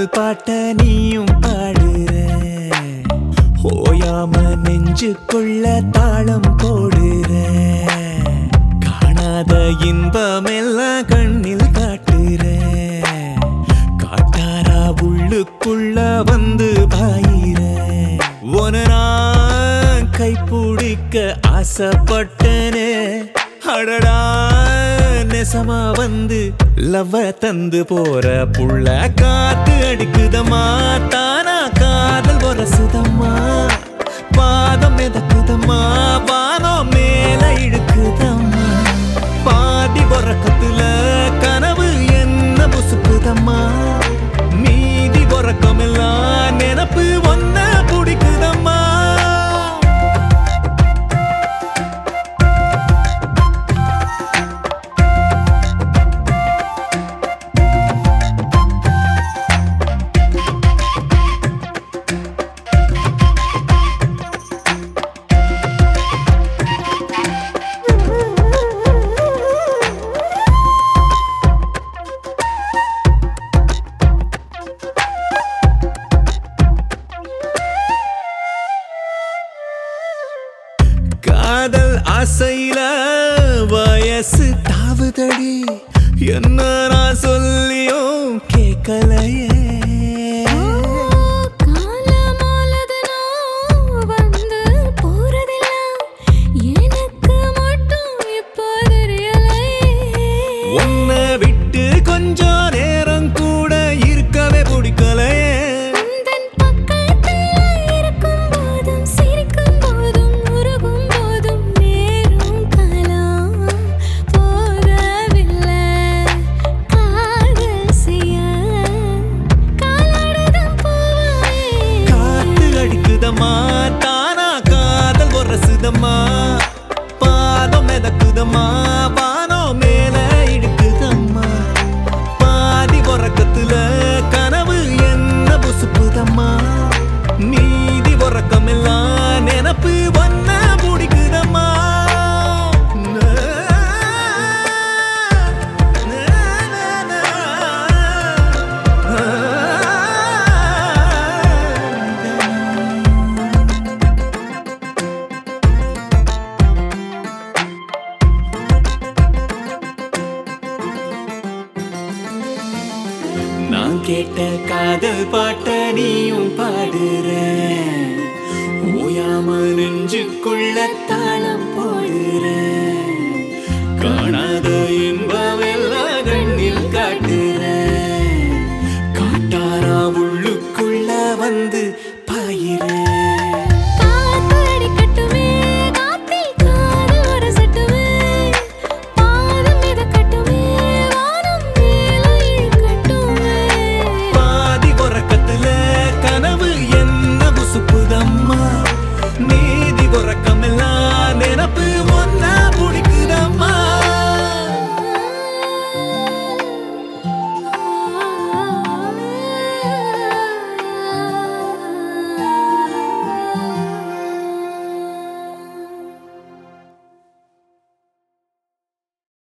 காதல் பாட்ட நீயும் பாடுற ஓயாம நெஞ்சுக்குள்ள தாளம் போடுற காணாத இன்பமெல்லாம் கண்ணில் காட்டுற காட்டாரா உள்ளுக்குள்ள வந்து பாயிற உன நான் கைப்பிடிக்க ஆசைப்பட்டனே அடடா நெசமா வந்து லவ்வ தந்து போற புள்ள காத்து அடிக்குதம்மா தானா காதல் வரசுதம்மா பாதம் எதக்குதம்மா வானம் மேல இழுக்குதம்மா பாதி உறக்கத்துல கனவு என்ன புசுக்குதம்மா மீதி உறக்கமெல்லாம் நினப்பு ஒன்ன பிடிக்குதம்மா காதல் ஆசையில வயசு தாவுதடி என்ன நான் சொல்லியும் கேட்கலையே காலமாலதுனா வந்து போறதெல்லாம் எனக்கு மட்டும் இப்போ தெரியலையே உன்னை விட்டு கொஞ்சம் நேரம் கூட இருக்கவே பிடிக்கலையே உந்தன் பக்கத்துல இருக்கும் போதும் சிரிக்கும் போதும் உருகும் போதும் நேரும் காலம் போதவில்லை காதல் செய்ய காலாடுதான் போவே காத்து அடிக்குதம்மா தானா காதல் உரசுதம்மா பாதம் மிதக்குதம்மா வானம் மேல இடுக்குதம்மா பாதி உறக்கத்துல கனவு என்ன புசுப்புதம்மா மீதி உறக்கமெல்லாம் நினப்பு ஒன்ன பிடிக்குதம்மா நான் கேட்ட காதல் பாட்ட நீயும் பாடுற ஓயாம நெஞ்சுக்குள்ள